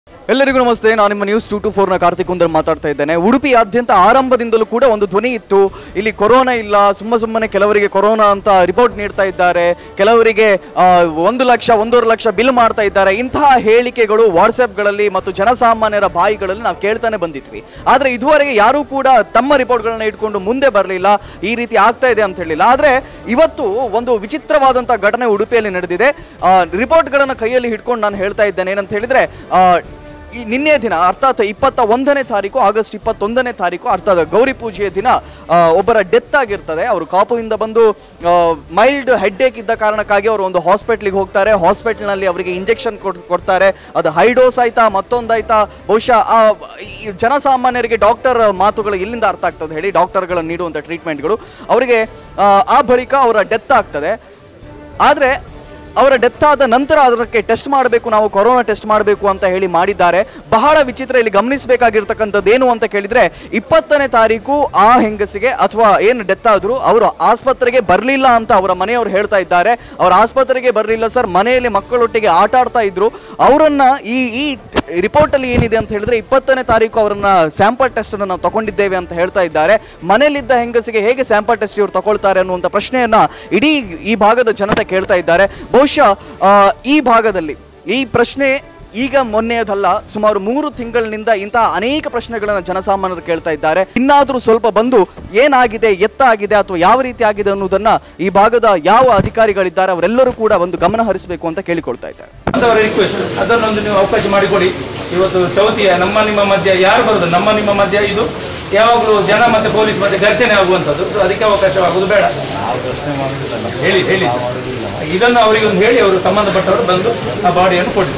ಎಲ್ಲರಿಗೂ ನಮಸ್ತೆ ನಾನು ನಿಮ್ಮ ನ್ಯೂಸ್ ಟೂ ಟು ಫೋರ್ನ ಕಾರ್ತಿಕ್ ಕುಂದರ್ ಮಾತಾಡ್ತಾ ಇದ್ದೇನೆ ಉಡುಪಿಯಾದ್ಯಂತ ಆರಂಭದಿಂದಲೂ ಕೂಡ ಒಂದು ಧ್ವನಿ ಇತ್ತು ಇಲ್ಲಿ ಕೊರೋನಾ ಇಲ್ಲ ಸುಮ್ಮ ಸುಮ್ಮನೆ ಕೆಲವರಿಗೆ ಕೊರೋನಾ ಅಂತ ರಿಪೋರ್ಟ್ ನೀಡ್ತಾ ಇದ್ದಾರೆ ಕೆಲವರಿಗೆ ಆ, ಒಂದು ಲಕ್ಷ ಒಂದೂವರೆ ಲಕ್ಷ ಬಿಲ್ ಮಾಡ್ತಾ ಇದ್ದಾರೆ ಇಂತಹ ಹೇಳಿಕೆಗಳು ವಾಟ್ಸ್ಆ್ಯಪ್ಗಳಲ್ಲಿ ಮತ್ತು ಜನಸಾಮಾನ್ಯರ ಬಾಯಿಗಳಲ್ಲಿ ನಾವು ಕೇಳ್ತಾನೆ ಬಂದಿದ್ವಿ ಆದರೆ ಇದುವರೆಗೆ ಯಾರೂ ಕೂಡ ತಮ್ಮ ರಿಪೋರ್ಟ್ಗಳನ್ನ ಇಟ್ಕೊಂಡು ಮುಂದೆ ಬರಲಿಲ್ಲ ಈ ರೀತಿ ಆಗ್ತಾ ಇದೆ ಅಂತ ಹೇಳಿಲ್ಲ ಆದರೆ ಇವತ್ತು ಒಂದು ವಿಚಿತ್ರವಾದಂಥ ಘಟನೆ ಉಡುಪಿಯಲ್ಲಿ ನಡೆದಿದೆ ರಿಪೋರ್ಟ್ಗಳನ್ನು ಕೈಯಲ್ಲಿ ಹಿಡ್ಕೊಂಡು ನಾನು ಹೇಳ್ತಾ ಇದ್ದೇನೆ ಏನಂತ ಹೇಳಿದ್ರೆ ಆ, ಈ ನಿನ್ನೆ ದಿನ ಅರ್ಥಾತ್ ಇಪ್ಪತ್ತ ಒಂದನೇ ತಾರೀಕು ಆಗಸ್ಟ್ ಇಪ್ಪತ್ತೊಂದನೇ ತಾರೀಕು ಅರ್ಥಾತ್ ಗೌರಿ ಪೂಜೆಯ ದಿನ ಆ, ಒಬ್ಬರ ಡೆತ್ ಆಗಿರ್ತದೆ ಅವರು ಕಾಪುವಿಂದ ಬಂದು ಮೈಲ್ಡ್ ಹೆಡ್ಡೇಕ್ ಇದ್ದ ಕಾರಣಕ್ಕಾಗಿ ಅವರು ಒಂದು ಹಾಸ್ಪಿಟ್ಲಿಗೆ ಹೋಗ್ತಾರೆ ಹಾಸ್ಪಿಟಲ್ನಲ್ಲಿ ಅವರಿಗೆ ಇಂಜೆಕ್ಷನ್ ಕೊಡ್ತಾರೆ ಅದು ಹೈಡೋಸ್ ಆಯ್ತಾ ಮತ್ತೊಂದಾಯ್ತಾ ಬಹುಶಃ ಆ ಈ ಜನಸಾಮಾನ್ಯರಿಗೆ ಡಾಕ್ಟರ್ ಮಾತುಗಳು ಎಲ್ಲಿಂದ ಅರ್ಥ ಆಗ್ತದೆ ಹೇಳಿ ಡಾಕ್ಟರ್ಗಳು ನೀಡುವಂಥ ಟ್ರೀಟ್ಮೆಂಟ್ಗಳು ಅವರಿಗೆ ಆ, ಆ ಬಳಿಕ ಅವರ ಡೆತ್ ಆಗ್ತದೆ ಆದರೆ ಅವರ ಡೆತ್ ಆದ ನಂತರ ಅದಕ್ಕೆ ಟೆಸ್ಟ್ ಮಾಡಬೇಕು ನಾವು ಕೊರೋನಾ ಟೆಸ್ಟ್ ಮಾಡಬೇಕು ಅಂತ ಹೇಳಿ ಮಾಡಿದ್ದಾರೆ ಬಹಳ ವಿಚಿತ್ರ ಇಲ್ಲಿ ಗಮನಿಸಬೇಕಾಗಿರ್ತಕ್ಕಂಥದ್ದು ಏನು ಅಂತ ಕೇಳಿದ್ರೆ ಇಪ್ಪತ್ತನೇ ತಾರೀಕು ಆ ಹೆಂಗಸಿಗೆ ಅಥವಾ ಏನು ಡೆತ್ ಆದ್ರು ಅವರು ಆಸ್ಪತ್ರೆಗೆ ಬರಲಿಲ್ಲ ಅಂತ ಅವರ ಮನೆಯವರು ಹೇಳ್ತಾ ಇದ್ದಾರೆ ಅವ್ರ ಆಸ್ಪತ್ರೆಗೆ ಬರಲಿಲ್ಲ ಸರ್ ಮನೆಯಲ್ಲಿ ಮಕ್ಕಳೊಟ್ಟಿಗೆ ಆಟ ಆಡ್ತಾ ಇದ್ರು ಅವರನ್ನ ಈ ಈ ರಿಪೋರ್ಟ್ ಅಲ್ಲಿ ಏನಿದೆ ಅಂತ ಹೇಳಿದ್ರೆ ಇಪ್ಪತ್ತನೇ ತಾರೀಕು ಅವರನ್ನ ಸ್ಯಾಂಪಲ್ ಟೆಸ್ಟ್ ಅನ್ನು ನಾವು ತಗೊಂಡಿದ್ದೇವೆ ಅಂತ ಹೇಳ್ತಾ ಇದ್ದಾರೆ ಮನೆಯಲ್ಲಿದ್ದ ಹೆಂಗಸಿಗೆ ಹೇಗೆ ಸ್ಯಾಂಪಲ್ ಟೆಸ್ಟ್ ಇವರು ತಗೊಳ್ತಾರೆ ಅನ್ನುವಂಥ ಪ್ರಶ್ನೆಯನ್ನ ಇಡೀ ಈ ಭಾಗದ ಜನತೆ ಕೇಳ್ತಾ ಇದ್ದಾರೆ ಬಹುಶಃ ಆ, ಈ ಭಾಗದಲ್ಲಿ ಈ ಪ್ರಶ್ನೆ ಈಗ ಮೊನ್ನೆಯದಲ್ಲ ಸುಮಾರು ಮೂರು ತಿಂಗಳಿನಿಂದ ಇಂತಹ ಅನೇಕ ಪ್ರಶ್ನೆಗಳನ್ನು ಜನಸಾಮಾನ್ಯರು ಕೇಳ್ತಾ ಇದ್ದಾರೆ ಇನ್ನಾದರೂ ಸ್ವಲ್ಪ ಬಂದು ಏನಾಗಿದೆ ಎತ್ತಾಗಿದೆ ಅಥವಾ ಯಾವ ರೀತಿ ಆಗಿದೆ ಅನ್ನೋದನ್ನ ಈ ಭಾಗದ ಯಾವ ಅಧಿಕಾರಿಗಳಿದ್ದಾರೆ ಅವರೆಲ್ಲರೂ ಕೂಡ ಒಂದು ಗಮನ ಹರಿಸಬೇಕು ಅಂತ ಕೇಳಿಕೊಳ್ತಾ ಇದ್ದಾರೆ ಅಂತವರ ರಿಕ್ವೆಸ್ಟ್ ಅದನ್ನೊಂದು ನೀವು ಅವಕಾಶ ಮಾಡಿಕೊಡಿ ಇವತ್ತು ಚೌತಿಯ ನಮ್ಮ ನಿಮ್ಮ ಮಧ್ಯ ಯಾರು ಬರೋದು ನಮ್ಮ ನಿಮ್ಮ ಮಧ್ಯ ಇದು ಯಾವಾಗಲೂ ಜನ ಮತ್ತೆ ಪೊಲೀಸ್ ಮತ್ತೆ ಘರ್ಷಣೆ ಆಗುವಂಥದ್ದು ಇದು ಅದಕ್ಕೆ ಅವಕಾಶವಾಗುವುದು ಬೇಡ ಹೇಳಿ ಹೇಳಿ ಇದನ್ನು ಅವರಿಗೆ ಒಂದು ಹೇಳಿ ಅವರು ಸಂಬಂಧಪಟ್ಟವರು ಬಂದು ಆ ಬಾಡಿಯನ್ನು ಕೊಡಿ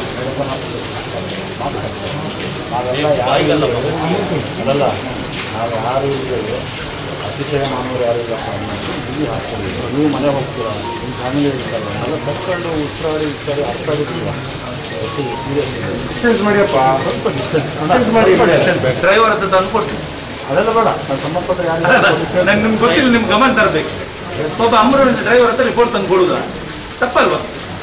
ಅದಲ್ಲ ನಾವು ಯಾರು ಇದ್ದೇವೆ ಅತಿಶಯ ಮಾನವರು ಯಾರು ಇಲ್ಲಪ್ಪ ಇಲ್ಲಿ ಹಾಕ್ತಾರೆ ನೀವು ಮನೆ ಹೋಗ್ತೀರಾ ನಿಮ್ಮ ಫ್ಯಾಮಿಲಿ ಇರ್ತಾರೆ ಎಲ್ಲ ತಕ್ಕೊಂಡು ಉಸಿರಾಡಿ ಇರ್ತಾರೆ ಅರ್ಥ ಆಗುತ್ತಿಲ್ಲ ಡಿಸ್ಟೆನ್ಸ್ ಮಾಡಿಯಪ್ಪ ಸ್ವಲ್ಪ ಡಿಸ್ಟೆನ್ಸ್ ಮಾಡಿ ಡ್ರೈವರ್ ಹತ್ರ ತಂದು ಕೊಟ್ಟು ಅದೆಲ್ಲ ಬೇಡ ನಾನು ಸಂಬಂಧಪಟ್ಟ ಯಾರು ನಂಗೆ ನಿಮ್ಗೆ ಗೊತ್ತಿಲ್ಲ ನಿಮ್ಗೆ ಗಮನ ತರಬೇಕು ಒಬ್ಬ ಅಮರ ಡ್ರೈವರ್ ಹತ್ರ ರಿಪೋರ್ಟ್ ತಂದು ಕೊಡುದಾ ತಪ್ಪಲ್ವಾ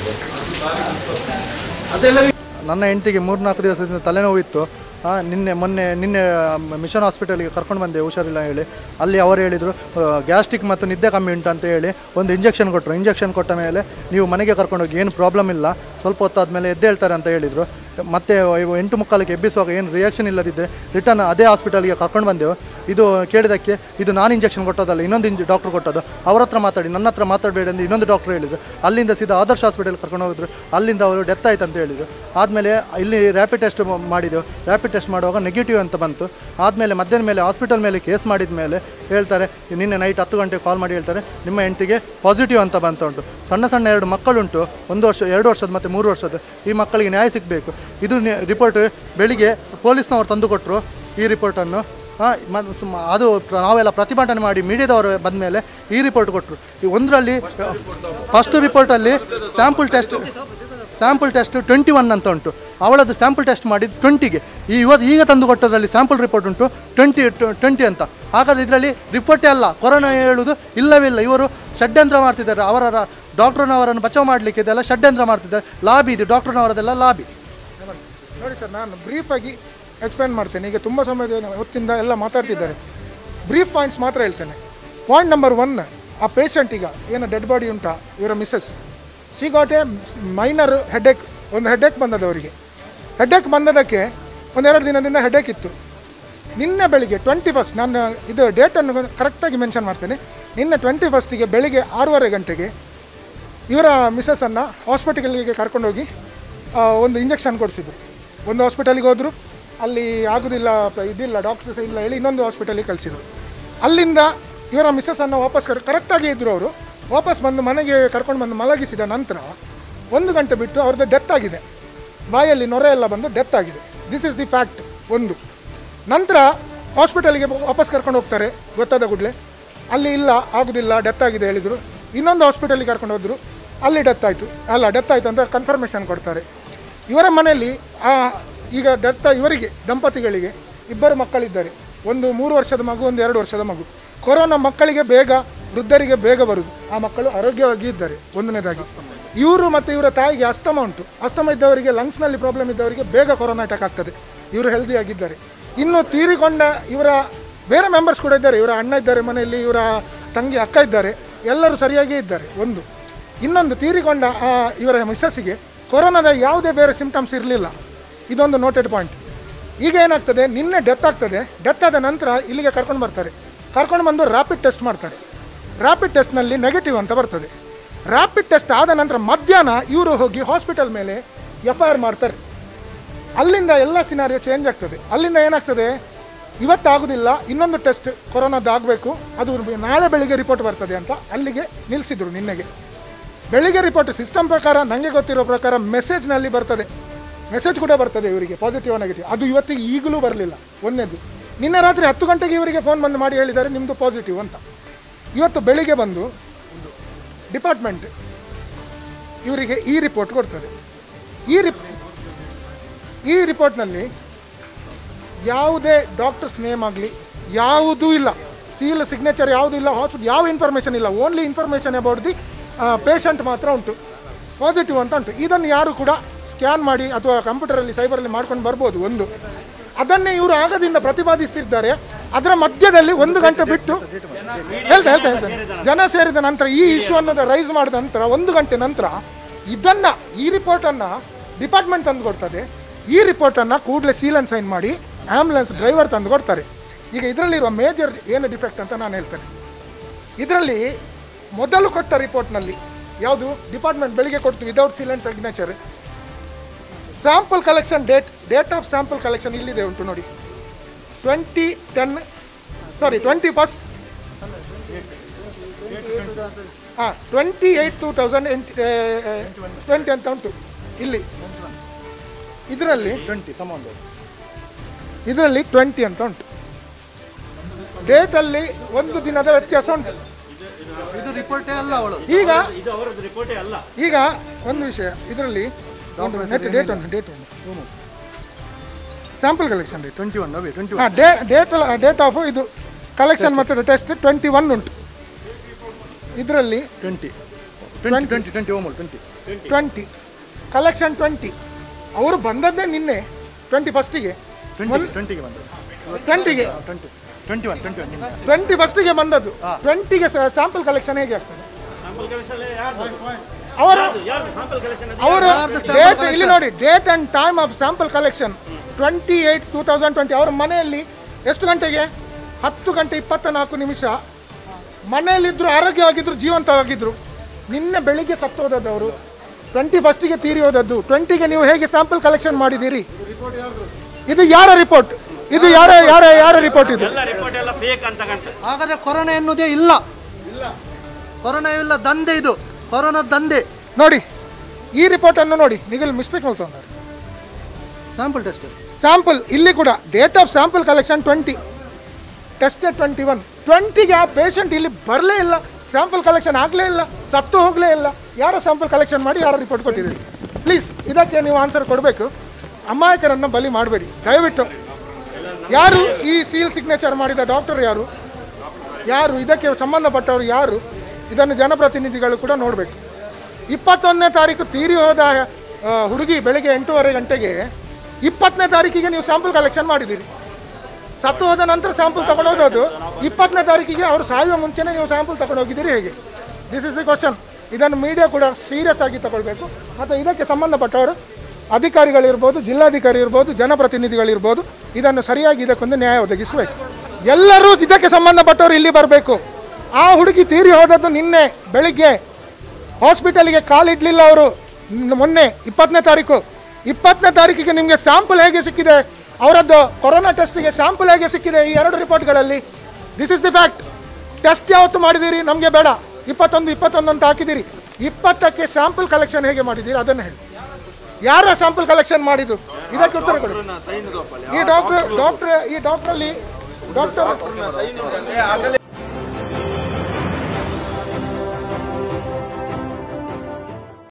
ಅದೆಲ್ಲ ನನ್ನ ಹೆಂಡತಿಗೆ ಮೂರ್ನಾಲ್ಕು ದಿವಸದಿಂದ ತಲೆನೋವು ಇತ್ತು ಆ, ನಿನ್ನೆ ಮೊನ್ನೆ ನಿನ್ನೆ ಮಿಷನ್ ಹಾಸ್ಪಿಟಲಿಗೆ ಕರ್ಕೊಂಡು ಬಂದೆ ಹುಷಾರಿಲ್ಲ ಹೇಳಿ ಅಲ್ಲಿ ಅವರು ಹೇಳಿದರು ಗ್ಯಾಸ್ಟ್ರಿಕ್ ಮತ್ತು ನಿದ್ದೆ ಕಮ್ಮಿ ಉಂಟು ಅಂತ ಹೇಳಿ ಒಂದು ಇಂಜೆಕ್ಷನ್ ಕೊಟ್ಟರು ಇಂಜೆಕ್ಷನ್ ಕೊಟ್ಟ ಮೇಲೆ ನೀವು ಮನೆಗೆ ಕರ್ಕೊಂಡೋಗಿ ಏನು ಪ್ರಾಬ್ಲಮ್ ಇಲ್ಲ ಸ್ವಲ್ಪ ಹೊತ್ತಾದಮೇಲೆ ಎದ್ದೇಳ್ತಾರೆ ಅಂತ ಹೇಳಿದರು ಮತ್ತೆ ಇವು ಎಂಟು ಮುಕ್ಕಾಲಕ್ಕೆ ಎಬ್ಬಿಸುವಾಗ ಏನು ರಿಯಾಕ್ಷನ್ ಇಲ್ಲದಿದ್ದರೆ ರಿಟರ್ನ್ ಅದೇ ಹಾಸ್ಪಿಟಲ್ಗೆ ಕರ್ಕೊಂಡು ಬಂದೆವು ಇದು ಕೇಳಿದಕ್ಕೆ ಇದು ನಾನು ಇಂಜೆಕ್ಷನ್ ಕೊಟ್ಟೋದಲ್ಲ ಇನ್ನೊಂದು ಇಂಜ್ ಡಾಕ್ಟ್ರ್ ಕೊಟ್ಟದ್ದು ಅವ್ರ ಹತ್ರ ಮಾತಾಡಿ ನನ್ನ ಹತ್ರ ಮಾತಾಡಬೇಡಿ ಅಂತ ಇನ್ನೊಂದು ಡಾಕ್ಟ್ರ್ ಹೇಳಿದ್ರು ಅಲ್ಲಿಂದ ಸೀದಾ ಆದರ್ಶ ಹಾಸ್ಪಿಟಲ್ ಕರ್ಕೊಂಡು ಹೋಗಿದ್ರು ಅಲ್ಲಿಂದ ಅವರು ಡೆತ್ ಆಯ್ತು ಅಂತ ಹೇಳಿದ್ರು ಆದಮೇಲೆ ಇಲ್ಲಿ ರ್ಯಾಪಿಡ್ ಟೆಸ್ಟ್ ಮಾಡಿದೆವು ರ್ಯಾಪಿಡ್ ಟೆಸ್ಟ್ ಮಾಡುವಾಗ ನೆಗೆಟಿವ್ ಅಂತ ಬಂತು ಆದಮೇಲೆ ಮಧ್ಯಾಹ್ನ ಮೇಲೆ ಹಾಸ್ಪಿಟಲ್ ಮೇಲೆ ಕೇಸ್ ಮಾಡಿದ ಮೇಲೆ ಹೇಳ್ತಾರೆ ನಿನ್ನೆ ನೈಟ್ ಹತ್ತು ಗಂಟೆಗೆ ಕಾಲ್ ಮಾಡಿ ಹೇಳ್ತಾರೆ ನಿಮ್ಮ ಹೆಂಡತಿಗೆ ಪಾಸಿಟಿವ್ ಅಂತ ಬಂತ ಉಂಟು ಸಣ್ಣ ಸಣ್ಣ ಎರಡು ಮಕ್ಕಳುಂಟು ಒಂದು ವರ್ಷ ಎರಡು ವರ್ಷದ ಮತ್ತು ಮೂರು ವರ್ಷದ ಈ ಮಕ್ಕಳಿಗೆ ನ್ಯಾಯ ಸಿಗಬೇಕು ಇದು ರಿಪೋರ್ಟ್ ಬೆಳಿಗ್ಗೆ ಪೊಲೀಸ್ನವರು ತಂದು ಕೊಟ್ಟರು ಈ ರಿಪೋರ್ಟನ್ನು ಹಾಂ ಮ- ಸುಮ್ಮ- ಅದು ಪ್ರ- ನಾವೆಲ್ಲ ಪ್ರತಿಭಟನೆ ಮಾಡಿ ಮೀಡಿಯಾದವರು ಬಂದ ಮೇಲೆ ಈ ರಿಪೋರ್ಟ್ ಕೊಟ್ಟರು ಈ ಒಂದರಲ್ಲಿ ಫಸ್ಟ್ ರಿಪೋರ್ಟಲ್ಲಿ sample test sample test twenty one ಅಂತ ಉಂಟು ಅವಳದ್ದು ಸ್ಯಾಂಪಲ್ ಟೆಸ್ಟ್ ಮಾಡಿ ಟ್ವೆಂಟಿಗೆ ಈ ಇವತ್ತು ಈಗ ತಂದು ಕೊಟ್ಟದ್ರಲ್ಲಿ ಸ್ಯಾಂಪಲ್ ರಿಪೋರ್ಟ್ ಉಂಟು ಟ್ವೆಂಟಿ ಟ್ವೆಂಟಿ ಅಂತ ಹಾಗಾದ್ರೆ ಇದರಲ್ಲಿ ರಿಪೋರ್ಟೇ ಅಲ್ಲ ಕೊರೋನಾ ಹೇಳುವುದು ಇಲ್ಲವಿಲ್ಲ ಇವರು ಷಡ್ಯಂತ್ರ ಮಾಡ್ತಿದ್ದಾರೆ ಅವರ ಡಾಕ್ಟರ್ನವರನ್ನು ಬಚಾವ್ ಮಾಡಲಿಕ್ಕೆ ಇದೆಲ್ಲ ಷಡ್ಯಂತ್ರ ಮಾಡ್ತಿದ್ದಾರೆ ಲಾಬಿ ಇದು ಡಾಕ್ಟರ್ನವರದೆಲ್ಲ ಲಾಬಿ ನೋಡಿ ಸರ್ ನಾನು ಬ್ರೀಫಾಗಿ ಎಕ್ಸ್ಪ್ಲೇನ್ ಮಾಡ್ತೇನೆ ಈಗ ತುಂಬ ಸಮಯದ ಹೊತ್ತಿಂದ ಎಲ್ಲ ಮಾತಾಡ್ತಿದ್ದಾರೆ ಬ್ರೀಫ್ ಪಾಯಿಂಟ್ಸ್ ಮಾತ್ರ ಹೇಳ್ತೇನೆ ಪಾಯಿಂಟ್ ನಂಬರ್ ಒನ್ ಆ ಪೇಷಂಟ್ ಈಗ ಏನು ಡೆಡ್ ಬಾಡಿ ಉಂಟಾ ಇವರ Mrs she got a minor headache ಒಂದು ಹೆಡ್ಏಕ್ ಬಂದದ್ದು ಅವರಿಗೆ ಹೆಡ್ಏಕ್ ಬಂದದಕ್ಕೆ ಒಂದೆರಡು ದಿನದಿಂದ ಹೆಡ್ಏಕ್ ಇತ್ತು ನಿನ್ನೆ ಬೆಳಿಗ್ಗೆ ಟ್ವೆಂಟಿ ಫಸ್ಟ್ ನಾನು ಇದು ಡೇಟನ್ನು ಕರೆಕ್ಟಾಗಿ ಮೆನ್ಷನ್ ಮಾಡ್ತೇನೆ ನಿನ್ನೆ ಟ್ವೆಂಟಿ ಫಸ್ಟಿಗೆ ಬೆಳಿಗ್ಗೆ ಆರೂವರೆ ಗಂಟೆಗೆ ಇವರ ಮಿಸ್ಸಸ್ಸನ್ನು ಹಾಸ್ಪಿಟಲಿಗೆ ಕರ್ಕೊಂಡೋಗಿ ಆ, ಒಂದು ಇಂಜೆಕ್ಷನ್ ಕೊಡಿಸಿದ್ರು ಒಂದು ಹಾಸ್ಪಿಟಲಿಗೆ ಹೋದರು ಅಲ್ಲಿ ಆಗೋದಿಲ್ಲ ಪ- ಇದಿಲ್ಲ ಡಾಕ್ಟರ್ಸ್ ಇಲ್ಲ ಹೇಳಿ ಇನ್ನೊಂದು ಹಾಸ್ಪಿಟಲಿಗೆ ಕಳಿಸಿದ್ರು ಅಲ್ಲಿಂದ ಇವರ ಮಿಸ್ಸಸ್ಸನ್ನು ವಾಪಸ್ ಕರ್ ಕರೆಕ್ಟಾಗಿ ಇದ್ದರು ಅವರು ವಾಪಸ್ ಬಂದು ಮನೆಗೆ ಕರ್ಕೊಂಡು ಬಂದು ಮಲಗಿಸಿದ ನಂತರ ಒಂದು ಗಂಟೆ ಬಿಟ್ಟು ಅವ್ರದ್ದು ಡೆತ್ ಆಗಿದೆ ಬಾಯಲ್ಲಿ ನೊರೆ ಎಲ್ಲ ಬಂದು ಡೆತ್ ಆಗಿದೆ ದಿಸ್ ಇಸ್ ದಿ ಫ್ಯಾಕ್ಟ್ ಒಂದು ನಂತರ ಹಾಸ್ಪಿಟಲಿಗೆ ವಾಪಸ್ ಕರ್ಕೊಂಡು ಹೋಗ್ತಾರೆ ಗೊತ್ತಾದ ಕೂಡಲೇ ಅಲ್ಲಿ ಇಲ್ಲ ಆಗೋದಿಲ್ಲ ಡೆತ್ ಆಗಿದೆ ಹೇಳಿದರು ಇನ್ನೊಂದು ಹಾಸ್ಪಿಟಲಿಗೆ ಕರ್ಕೊಂಡು ಹೋದರು ಅಲ್ಲಿ ಡೆತ್ ಆಯಿತು ಅಲ್ಲ ಡೆತ್ ಆಯಿತು ಅಂತ ಕನ್ಫರ್ಮೇಷನ್ ಕೊಡ್ತಾರೆ ಇವರ ಮನೆಯಲ್ಲಿ ಆ ಈಗ ಡೆತ್ ಇವರಿಗೆ ದಂಪತಿಗಳಿಗೆ ಇಬ್ಬರು ಮಕ್ಕಳಿದ್ದಾರೆ ಒಂದು ಮೂರು ವರ್ಷದ ಮಗು ಒಂದು ಎರಡು ವರ್ಷದ ಮಗು ಕೊರೋನಾ ಮಕ್ಕಳಿಗೆ ಬೇಗ ವೃದ್ಧರಿಗೆ ಬೇಗ ಬರುವುದು ಆ ಮಕ್ಕಳು ಆರೋಗ್ಯವಾಗಿ ಇದ್ದಾರೆ ಒಂದನೇದಾಗಿ ಇವರು ಮತ್ತು ಇವರ ತಾಯಿಗೆ ಅಸ್ತಮ ಉಂಟು ಅಸ್ತಮ ಇದ್ದವರಿಗೆ ಲಂಗ್ಸ್ನಲ್ಲಿ ಪ್ರಾಬ್ಲಮ್ ಇದ್ದವರಿಗೆ ಬೇಗ ಕೊರೋನಾ ಅಟ್ಯಾಕ್ ಆಗ್ತದೆ ಇವರು ಹೆಲ್ದಿ ಆಗಿದ್ದಾರೆ ಇನ್ನು ತೀರಿಕೊಂಡ ಇವರ ಬೇರೆ ಮೆಂಬರ್ಸ್ ಕೂಡ ಇದ್ದಾರೆ ಇವರ ಅಣ್ಣ ಇದ್ದಾರೆ ಮನೆಯಲ್ಲಿ ಇವರ ತಂಗಿ ಅಕ್ಕ ಇದ್ದಾರೆ ಎಲ್ಲರೂ ಸರಿಯಾಗಿಯೇ ಇದ್ದಾರೆ ಒಂದು ಇನ್ನೊಂದು ತೀರಿಕೊಂಡ ಆ ಇವರ ಮಿಸ್ಸಸ್ಸಿಗೆ ಕೊರೋನಾದ ಯಾವುದೇ ಬೇರೆ ಸಿಂಪ್ಟಮ್ಸ್ ಇರಲಿಲ್ಲ ಇದೊಂದು ನೋಟೆಡ್ ಪಾಯಿಂಟ್ ಈಗ ಏನಾಗ್ತದೆ ನಿನ್ನೆ ಡೆತ್ ಆಗ್ತದೆ ಡೆತ್ ಆದ ನಂತರ ಇಲ್ಲಿಗೆ ಕರ್ಕೊಂಡು ಬರ್ತಾರೆ ಕರ್ಕೊಂಡು ಬಂದು ರ್ಯಾಪಿಡ್ ಟೆಸ್ಟ್ ಮಾಡ್ತಾರೆ ರ್ಯಾಪಿಡ್ ಟೆಸ್ಟ್ನಲ್ಲಿ ನೆಗೆಟಿವ್ ಅಂತ ಬರ್ತದೆ ರ್ಯಾಪಿಡ್ ಟೆಸ್ಟ್ ಆದ ನಂತರ ಮಧ್ಯಾಹ್ನ ಇವರು ಹೋಗಿ ಹಾಸ್ಪಿಟಲ್ ಮೇಲೆ ಎಫ್ ಐ ಆರ್ ಮಾಡ್ತಾರೆ ಅಲ್ಲಿಂದ ಎಲ್ಲ ಸಿನಾರಿಯೋ ಚೇಂಜ್ ಆಗ್ತದೆ ಅಲ್ಲಿಂದ ಏನಾಗ್ತದೆ ಇವತ್ತು ಆಗೋದಿಲ್ಲ ಇನ್ನೊಂದು ಟೆಸ್ಟ್ ಕೊರೋನಾದ್ದು ಆಗಬೇಕು ಅದು ನಾಳೆ ಬೆಳಿಗ್ಗೆ ರಿಪೋರ್ಟ್ ಬರ್ತದೆ ಅಂತ ಅಲ್ಲಿಗೆ ನಿಲ್ಲಿಸಿದ್ರು ನಿನ್ನೆಗೆ ಬೆಳಿಗ್ಗೆ ರಿಪೋರ್ಟ್ ಸಿಸ್ಟಮ್ ಪ್ರಕಾರ ನನಗೆ ಗೊತ್ತಿರೋ ಪ್ರಕಾರ ಮೆಸೇಜ್ನಲ್ಲಿ ಬರ್ತದೆ ಮೆಸೇಜ್ ಕೂಡ ಬರ್ತದೆ ಇವರಿಗೆ ಪಾಸಿಟಿವ್ ನೆಗೆಟಿವ್ ಅದು ಇವತ್ತಿಗೆ ಈಗಲೂ ಬರಲಿಲ್ಲ ಒಂದನೇದು ನಿನ್ನೆ ರಾತ್ರಿ ಹತ್ತು ಗಂಟೆಗೆ ಇವರಿಗೆ ಫೋನ್ ಬಂದು ಮಾಡಿ ಹೇಳಿದ್ದಾರೆ ನಿಮ್ಮದು ಪಾಸಿಟಿವ್ ಅಂತ ಇವತ್ತು ಬೆಳಿಗ್ಗೆ ಬಂದು ಡಿಪಾರ್ಟ್ಮೆಂಟ್ ಇವರಿಗೆ ಈ ರಿಪೋರ್ಟ್ ಕೊಡ್ತದೆ ಈ ರಿಪ್ ಈ ರಿಪೋರ್ಟ್ನಲ್ಲಿ ಯಾವುದೇ ಡಾಕ್ಟರ್ಸ್ ನೇಮ್ ಆಗಲಿ ಯಾವುದೂ ಇಲ್ಲ ಸೀಲ್ ಸಿಗ್ನೇಚರ್ ಯಾವುದೂ ಇಲ್ಲ ಹಾಸ್ಪಿಟಲ್ ಯಾವ ಇನ್ಫಾರ್ಮೇಷನ್ ಇಲ್ಲ only information about the patient ಮಾತ್ರ ಉಂಟು ಪಾಸಿಟಿವ್ ಅಂತ ಉಂಟು ಇದನ್ನು ಯಾರು ಕೂಡ ಸ್ಕ್ಯಾನ್ ಮಾಡಿ ಅಥವಾ ಕಂಪ್ಯೂಟರಲ್ಲಿ ಸೈಬರಲ್ಲಿ ಮಾಡ್ಕೊಂಡು ಬರ್ಬೋದು ಒಂದು ಅದನ್ನೇ ಇವರು ಆಗದಿಂದ ಪ್ರತಿಪಾದಿಸ್ತಿದ್ದಾರೆ ಅದರ ಮಧ್ಯದಲ್ಲಿ ಒಂದು ಗಂಟೆ ಬಿಟ್ಟು ಹೇಳ್ತಾ ಹೇಳ್ತಾ ಹೇಳ್ತೇನೆ ಜನ ಸೇರಿದ ನಂತರ ಈ ಇಶ್ಯೂ ಅನ್ನೋದು ರೈಸ್ ಮಾಡಿದ ನಂತರ ಒಂದು ಗಂಟೆ ನಂತರ ಇದನ್ನ ಈ ರಿಪೋರ್ಟನ್ನು ಡಿಪಾರ್ಟ್ಮೆಂಟ್ ತಂದು ಕೊಡ್ತದೆ ಈ ರಿಪೋರ್ಟನ್ನು ಕೂಡಲೇ ಸೀಲ್ ಅಂಡ್ ಸೈನ್ ಮಾಡಿ ಆ್ಯಂಬುಲೆನ್ಸ್ ಡ್ರೈವರ್ ತಂದು ಕೊಡ್ತಾರೆ ಈಗ ಇದರಲ್ಲಿರುವ ಮೇಜರ್ ಏನು ಡಿಫೆಕ್ಟ್ ಅಂತ ನಾನು ಹೇಳ್ತೇನೆ ಇದರಲ್ಲಿ ಮೊದಲು ಕೊಟ್ಟ ರಿಪೋರ್ಟ್ನಲ್ಲಿ ಯಾವುದು ಡಿಪಾರ್ಟ್ಮೆಂಟ್ ಬೆಳಿಗ್ಗೆ ಕೊಡ್ತು without seal and signature sample collection date date of sample collection ಇಲ್ಲಿದೆ ಉಂಟು ನೋಡಿ twenty ten sorry twenty first ಹಾಂ twenty eight two thousand twenty ಅಂತ ಉಂಟು ಇಲ್ಲಿ ಇದರಲ್ಲಿ ಟ್ವೆಂಟಿ ಸಂಬಂಧ ಇದರಲ್ಲಿ ಟ್ವೆಂಟಿ ಅಂತ ಉಂಟು ಡೇಟಲ್ಲಿ ಒಂದು ದಿನದ ವ್ಯತ್ಯಾಸ ಉಂಟು ಇದು ರಿಪೋರ್ಟೇ ಅಲ್ಲ ಅವಳು ಈಗ ಈಗ ಒಂದು ವಿಷಯ ಇದರಲ್ಲಿ ನೆಟ್ ಡೇಟ್ ಉಂಟು ಡೇಟ್ ಉಂಟು sample collection date twenty one ಅವೇ ಟ್ವೆಂಟಿ ಹಾಂ ಡೇ ಡೇಟ್ ಡೇಟ್ ಆಫ್ ಇದು ಕಲೆಕ್ಷನ್ ಮತ್ತು ಟೆಸ್ಟ್ ಟ್ವೆಂಟಿ ಒನ್ ಉಂಟು ಇದರಲ್ಲಿ ಟ್ವೆಂಟಿ ಟ್ವೆಂಟಿ ಟ್ವೆಂಟಿ ಟ್ವೆಂಟಿ ಓಮಲ್ ಟ್ವೆಂಟಿ ಟ್ವೆಂಟಿ ಕಲೆಕ್ಷನ್ ಟ್ವೆಂಟಿ ಅವರು ಬಂದದ್ದೇ ನಿನ್ನೆ ಟ್ವೆಂಟಿ ಫಸ್ಟಿಗೆ ಟ್ವೆಂಟಿ ಟ್ವೆಂಟಿಗೆ ಬಂದು ಟ್ವೆಂಟಿಗೆ twenty twenty one twenty one ನಿಮ್ಗೆ ಟ್ವೆಂಟಿ ಫಸ್ಟಿಗೆ ಬಂದದ್ದು ಟ್ವೆಂಟಿಗೆ ಸ್ಯಾಂಪಲ್ ಕಲೆಕ್ಷನ್ ಹೇಗೆ ಆಗ್ತದೆ ಅವರು ಅವರು ಡೇಟ್ ಇಲ್ಲಿ ನೋಡಿ date and time of sample collection twenty eight two thousand twenty ಅವ್ರ ಮನೆಯಲ್ಲಿ ಎಷ್ಟು ಗಂಟೆಗೆ ಹತ್ತು ಗಂಟೆ ಇಪ್ಪತ್ತ ನಾಲ್ಕು ನಿಮಿಷ ಮನೆಯಲ್ಲಿದ್ದರು ಆರೋಗ್ಯವಾಗಿದ್ದರು ಜೀವಂತವಾಗಿದ್ದರು ನಿನ್ನೆ ಬೆಳಿಗ್ಗೆ ಸತ್ತು ಹೋದದ್ದು ಅವರು ಟ್ವೆಂಟಿ ಫಸ್ಟಿಗೆ ತೀರಿ ಹೋದದ್ದು ಟ್ವೆಂಟಿಗೆ ನೀವು ಹೇಗೆ ಸ್ಯಾಂಪಲ್ ಕಲೆಕ್ಷನ್ ಮಾಡಿದ್ದೀರಿ ಇದು ಯಾರ ರಿಪೋರ್ಟ್ ಇದು ಯಾರ ಯಾರ ಯಾರ ರಿಪೋರ್ಟ್ ಇದು ಹಾಗಾದ್ರೆ ಕೊರೋನಾ ಎನ್ನುವುದೇ ಇಲ್ಲ ಕೊರೋನಾ ಇಲ್ಲ ದಂಧೆ ಇದು ಕೊರೋನಾ ದಂಧೆ ನೋಡಿ ಈ ರಿಪೋರ್ಟನ್ನು ನೋಡಿ ನಿಗಲ್ ಮಿಸ್ಟೇಕ್ ಮಾಡ್ತಾರೆ ಸ್ಯಾಂಪಲ್ ಟೆಸ್ಟ್ ಸ್ಯಾಂಪಲ್ ಇಲ್ಲಿ ಕೂಡ date of sample collection twenty tested twenty one ಟ್ವೆಂಟಿಗೆ ಆ ಪೇಷಂಟ್ ಇಲ್ಲಿ ಬರಲೇ ಇಲ್ಲ ಸ್ಯಾಂಪಲ್ ಕಲೆಕ್ಷನ್ ಆಗಲೇ ಇಲ್ಲ ಸತ್ತು ಹೋಗಲೇ ಇಲ್ಲ ಯಾರ ಸ್ಯಾಂಪಲ್ ಕಲೆಕ್ಷನ್ ಮಾಡಿ ಯಾರ ರಿಪೋರ್ಟ್ ಕೊಟ್ಟಿದ್ದೀರಿ ಪ್ಲೀಸ್ ಇದಕ್ಕೆ ನೀವು ಆನ್ಸರ್ ಕೊಡಬೇಕು ಅಮಾಯಕರನ್ನು ಬಲಿ ಮಾಡಬೇಡಿ ದಯವಿಟ್ಟು ಯಾರು ಈ ಸೀಲ್ ಸಿಗ್ನೇಚರ್ ಮಾಡಿದ ಡಾಕ್ಟರ್ ಯಾರು ಯಾರು ಇದಕ್ಕೆ ಸಂಬಂಧಪಟ್ಟವರು ಯಾರು ಇದನ್ನು ಜನಪ್ರತಿನಿಧಿಗಳು ಕೂಡ ನೋಡಬೇಕು ಇಪ್ಪತ್ತೊಂದನೇ ತಾರೀಕು ತೀರಿ ಹೋದ ಆ, ಹುಡುಗಿ ಬೆಳಿಗ್ಗೆ ಎಂಟೂವರೆ ಗಂಟೆಗೆ ಇಪ್ಪತ್ತನೇ ತಾರೀಕಿಗೆ ನೀವು ಸ್ಯಾಂಪಲ್ ಕಲೆಕ್ಷನ್ ಮಾಡಿದ್ದೀರಿ ಸತ್ತು ಹೋದ ನಂತರ ಸ್ಯಾಂಪಲ್ ತಗೊಂಡೋದದು ಇಪ್ಪತ್ತನೇ ತಾರೀಕಿಗೆ ಅವರು ಸಾಯುವ ಮುಂಚೆನೇ ನೀವು ಸ್ಯಾಂಪಲ್ ತಗೊಂಡು ಹೋಗಿದ್ದೀರಿ ಹೇಗೆ ದಿಸ್ ಇಸ್ ಎ ಕ್ವಶನ್ ಇದನ್ನು ಮೀಡಿಯಾ ಕೂಡ ಸೀರಿಯಸ್ ಆಗಿ ತಗೊಳ್ಬೇಕು ಮತ್ತು ಇದಕ್ಕೆ ಸಂಬಂಧಪಟ್ಟವರು ಅಧಿಕಾರಿಗಳಿರ್ಬೋದು ಜಿಲ್ಲಾಧಿಕಾರಿ ಇರ್ಬೋದು ಜನಪ್ರತಿನಿಧಿಗಳಿರ್ಬೋದು ಇದನ್ನು ಸರಿಯಾಗಿ ಇದಕ್ಕೊಂದು ನ್ಯಾಯ ಒದಗಿಸಬೇಕು ಎಲ್ಲರೂ ಇದಕ್ಕೆ ಸಂಬಂಧಪಟ್ಟವರು ಇಲ್ಲಿ ಬರಬೇಕು ಆ ಹುಡುಗಿ ತೀರಿ ಹೋದದ್ದು ನಿನ್ನೆ ಬೆಳಿಗ್ಗೆ ಹಾಸ್ಪಿಟಲ್ಗೆ ಕಾಲಿಡ್ಲಿಲ್ಲ ಅವರು ಮೊನ್ನೆ ಇಪ್ಪತ್ತನೇ ತಾರೀಕು ಇಪ್ಪತ್ತನೇ ತಾರೀಕಿಗೆ ನಿಮಗೆ ಸ್ಯಾಂಪಲ್ ಹೇಗೆ ಸಿಕ್ಕಿದೆ ಅವರದ್ದು ಕೊರೋನಾ ಟೆಸ್ಟ್ಗೆ ಸ್ಯಾಂಪಲ್ ಹೇಗೆ ಸಿಕ್ಕಿದೆ ಈ ಎರಡು ರಿಪೋರ್ಟ್ಗಳಲ್ಲಿ this is the fact test ಯಾವತ್ತು ಮಾಡಿದ್ದೀರಿ ನಮಗೆ ಬೇಡ ಇಪ್ಪತ್ತೊಂದು ಇಪ್ಪತ್ತೊಂದು ಅಂತ ಹಾಕಿದ್ದೀರಿ ಇಪ್ಪತ್ತಕ್ಕೆ ಸ್ಯಾಂಪಲ್ ಕಲೆಕ್ಷನ್ ಹೇಗೆ ಮಾಡಿದ್ದೀರಿ ಅದನ್ನು ಹೇಳಿ ಯಾರ ಸ್ಯಾಂಪಲ್ ಕಲೆಕ್ಷನ್ ಮಾಡಿದ್ದು ಇದಕ್ಕೆ ಉತ್ತರ ಕೊಡಿ ಈ ಡಾಕ್ಟರ್ ಡಾಕ್ಟರ್ ಈ ಡಾಕ್ಟ್ರಲ್ಲಿ ಡಾಕ್ಟರ್